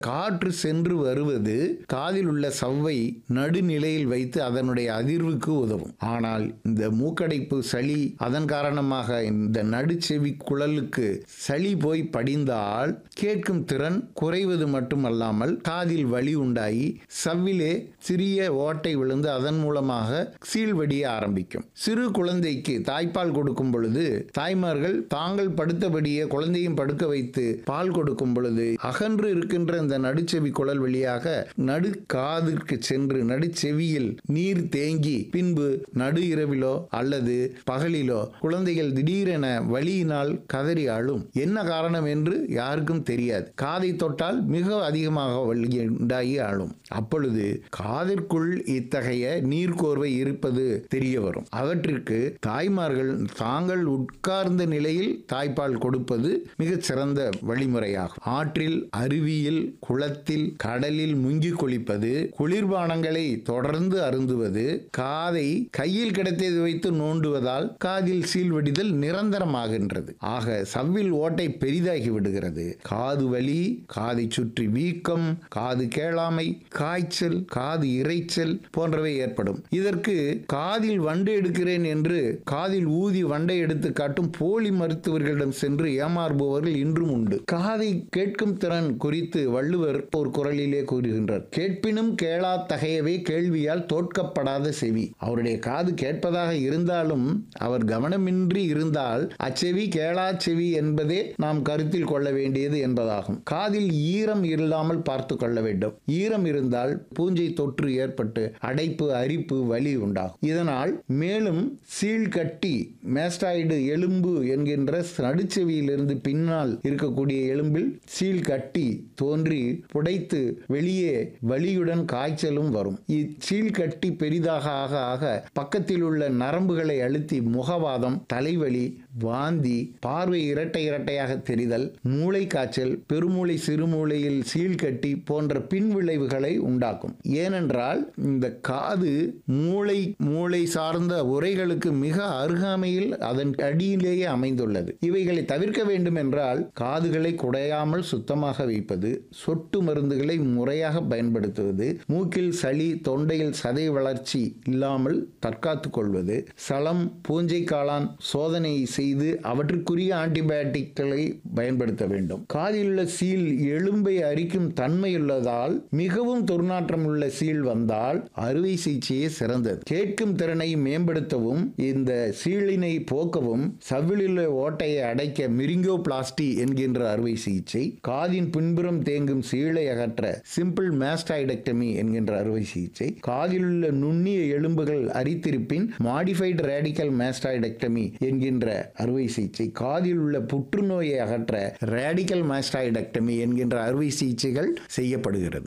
காற்று சென்று வருவது காதில் உள்ள சவ்வை நடுநிலையில் வைத்து அதனுடைய அதிர்வுக்கு உதவும் ஆனால் இந்த மூக்கடைப்பு சளி அதன் காரணமாக இந்த நடுச்செவி குழலுக்கு சளி போய் படிந்தால் கேட்கும் திறன் குறைவது மட்டுமல்லாமல் காதில் வலி உண்டாகி சவ்விலே சிறிய ஓட்டை விழுந்து அதன் மூலமாக சீழ்வடிய ஆரம்பிக்கும் சிறு குழந்தைக்கு தாய்ப்பால் கொடுக்கும் பொழுது தாய்மார்கள் தாங்கள் படுத்தபடியே குழந்தையும் படுக்க வைத்து பால் கொடுக்கும் பொழுது அகன்று இருக்கின்ற இந்த நடுச்செவி குழல் வழியாக நடு காதிற்கு சென்று நடுச்செவியில் நீர் தேங்கி பின்பு நடு இரவிலோ அல்லது பகலிலோ குழந்தைகள் திடீரென வலியினால் கதறி அழும் என்ன காரணம் என்று யாருக்கும் தெரியாது காதை தொட்டால் மிக அதிகமாக வலி உண்டாகி அழும் அப்பொழுது காதிற்குள் இத்தகைய நீர்க்கோர்வை இருப்பது தெரிய வரும் அவற்றிற்கு தாய்மார்கள் தாங்கள் உட்கார்ந்த நிலையில் தாய்ப்பால் கொடுப்பது மிகச் சிறந்த வழிமுறையாகும் ஆற்றில் அருவியில் குளத்தில் கடலில் முங்கி குளிப்பது குளிர்பானங்களை தொடர்ந்து அருந்துவது காதை கையில் கிடைத்ததை வைத்து நோண்டுவதால் காதில் சீல்வடிதல் நிரந்தரமாகின்றது ஆக சவ்வில் ஓட்டை பெரிதாகி விடுகிறது காது வலி காதை சுற்றி வீக்கம் காது கேளாமை காய்ச்சல் காது இரைச்சல் போன்றவை ஏற்படும் இதற்கு காதில் வண்டு எடுக்கிறேன் என்று காதில் ஊதி வண்டை எடுத்து காட்டும் போலி மருத்துவர்களிடம் சென்று ஏமாறுபவர்கள் இன்றும் உண்டு காதை கேட்கும் திறன் குறித்து வள்ளுவர் ஒரு குரலிலே கூறுகின்றார் கேட்பினும் கேளா தகையவே கேள்வியால் தோற்கப்படாத செவி அவருடைய காது கேட்பதாக இருந்தாலும் அவர் கவனமின்றி இருந்தால் அச்செவி கேளா செவி என்பதே நாம் கருத்தில் கொள்ள வேண்டியது என்பதாகும் காதில் ஈரம் இல்லாமல் பார்த்து கொள்ள வேண்டும் ஈரம் இருந்தால் பூஞ்சை தொற்று ஏற்பட்டு அடைப்பு அரிப்பு வலி உண்டாகும் இதனால் மேலும் சீழ்கட்டி மேஸ்டாய்டு எலும்பு என்கின்ற நடுச்செவியிலிருந்து பின்னால் இருக்கக்கூடிய எலும்பில் சீல் கட்டி தோன்றி புடைத்து வெளியே வலியுடன் காய்ச்சலும் வரும் இச்சீல் கட்டி பெரிதாக ஆக ஆக பக்கத்தில் உள்ள நரம்புகளை அழுத்தி முகவாதம் தலைவலி வாந்தி பார்வை இரட்டை இரட்டையாக தெரிதல் மூளை காய்ச்சல் பெருமூளை சிறுமூளையில் சீழ்கட்டி போன்ற பின்விளைவுகளை உண்டாக்கும் ஏனென்றால் இந்த காது மூளை மூளை சார்ந்த உரைகளுக்கு மிக அருகாமையில் அதன் அடியிலேயே அமைந்துள்ளது இவைகளை தவிர்க்க வேண்டும் என்றால் காதுகளை குடையாமல் சுத்தமாக வைப்பது சொட்டு மருந்துகளை முறையாக பயன்படுத்துவது மூக்கில் சளி தொண்டையில் சதை வளர்ச்சி இல்லாமல் தற்காத்துக் கொள்வது சளம் பூஞ்சை காளான் சோதனை செய்து அவற்றுக்குரிய ஆன்டிபயோட்டிக்களை பயன்படுத்த வேண்டும் காதில் உள்ள சீல் எலும்பை அரிக்கும் தன்மையுள்ளதால் மிகவும் துர்நாற்றம் உள்ள சீல் வந்தால் அறுவை சிகிச்சையே சிறந்தது கேட்கும் திறனை மேம்படுத்தவும் இந்த சீழினை போக்கவும் சவ்விலுள்ள ஓட்டையை அடைக்க மிரிங்கோ பிளாஸ்டி என்கின்ற அறுவை சிகிச்சை காதின் பின்புறம் தேங்கும் சீழை அகற்ற சிம்பிள் மேஸ்டாய்டெக்டமி என்கின்ற அறுவை சிகிச்சை காதில் உள்ள நுண்ணிய எலும்புகள் அரித்திருப்பின் மாடிஃபைடு ரேடிக்கல் மேஸ்டாய்டெக்டமி என்கின்ற அறுவை சிகிச்சை காதில் உள்ள புற்றுநோயை அகற்ற ரேடிக்கல் மேஸ்டாய்டெக்டமி என்கின்ற அறுவை சிகிச்சைகள் செய்யப்படுகிறது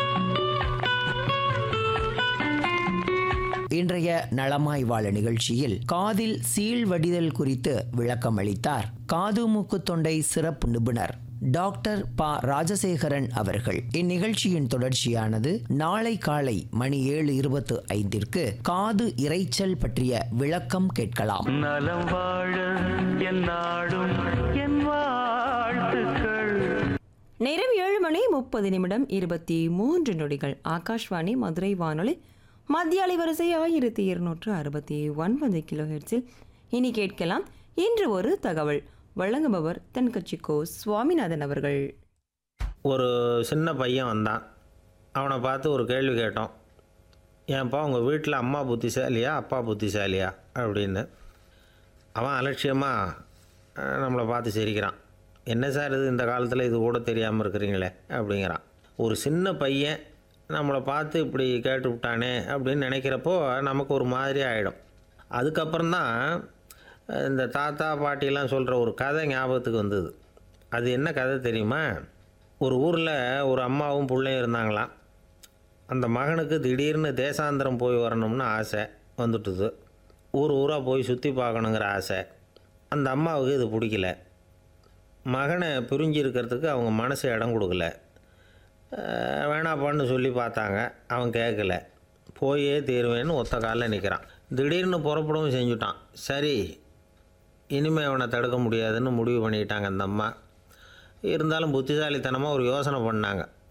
இன்றைய நலமாய் வாழ நிகழ்ச்சியில் காதில் சீழ் வடிதல் குறித்து விளக்கம் அளித்தார் காது மூக்கு தொண்டை சிறப்பு நிபுணர் டாக்டர் ப ராஜசேகரன் அவர்கள் இந்நிகழ்ச்சியின் தொடர்ச்சியானது நாளை காலை மணி ஏழு இருபத்து ஐந்திற்கு காது இரைச்சல் பற்றிய விளக்கம் கேட்கலாம் நலம் வாழ என் நாடும் என் வாழ்த்துக்கள் நேரம் ஏழு மணி முப்பது நிமிடம் இருபத்தி மூன்று நொடிகள் ஆகாஷ்வாணி மதுரை வானொலி மத்திய அலைவரிசை ஆயிரத்தி இருநூற்று அறுபத்தி ஒன்பது கிலோ ஹெர்ட்ஸில் இனி கேட்கலாம் இன்று ஒரு தகவல் வழங்குபவர் தென்கட்சிக்கோ சுவாமிநாதன் அவர்கள் ஒரு சின்ன பையன் வந்தான் அவனை பார்த்து ஒரு கேள்வி கேட்டோம் ஏன்ப்பா உங்கள் வீட்டில் அம்மா புத்திசாலியா அப்பா புத்திசாலியா அப்படின்னு அவன் அலட்சியமாக நம்மளை பார்த்து சிரிக்கிறான் என்ன சார் இது இந்த காலத்தில் இது கூட தெரியாமல் இருக்கிறீங்களே அப்படிங்கிறான் ஒரு சின்ன பையன் நம்மளை பார்த்து இப்படி கேட்டு விட்டானே அப்படின்னு நினைக்கிறப்போ நமக்கு ஒரு மாதிரி ஆகிடும் அதுக்கப்புறம்தான் இந்த தாத்தா பாட்டிலாம் சொல்கிற ஒரு கதை ஞாபகத்துக்கு வந்தது அது என்ன கதை தெரியுமா ஒரு ஊரில் ஒரு அம்மாவும் பிள்ளையும் இருந்தாங்களாம் அந்த மகனுக்கு திடீர்னு தேசாந்திரம் போய் வரணும்னு ஆசை வந்துட்டுது ஊர் ஊராக போய் சுற்றி பார்க்கணுங்கிற ஆசை அந்த அம்மாவுக்கு இது பிடிக்கல மகனை பிரிஞ்சு இருக்கிறதுக்கு அவங்க மனசு இடம் கொடுக்கல அஹ் வேணாப்பான்னு சொல்லி பார்த்தாங்க அவன் கேட்கல போயே தீருவேன்னு ஒத்த காலில் நிற்கிறான் திடீர்னு புறப்படவும் செஞ்சுட்டான் சரி இனிமேல் அவனை தடுக்க முடியாதுன்னு முடிவு பண்ணிட்டாங்க அந்த அம்மா இருந்தாலும் புத்திசாலித்தனமாக ஒரு யோசனை பண்ணாங்க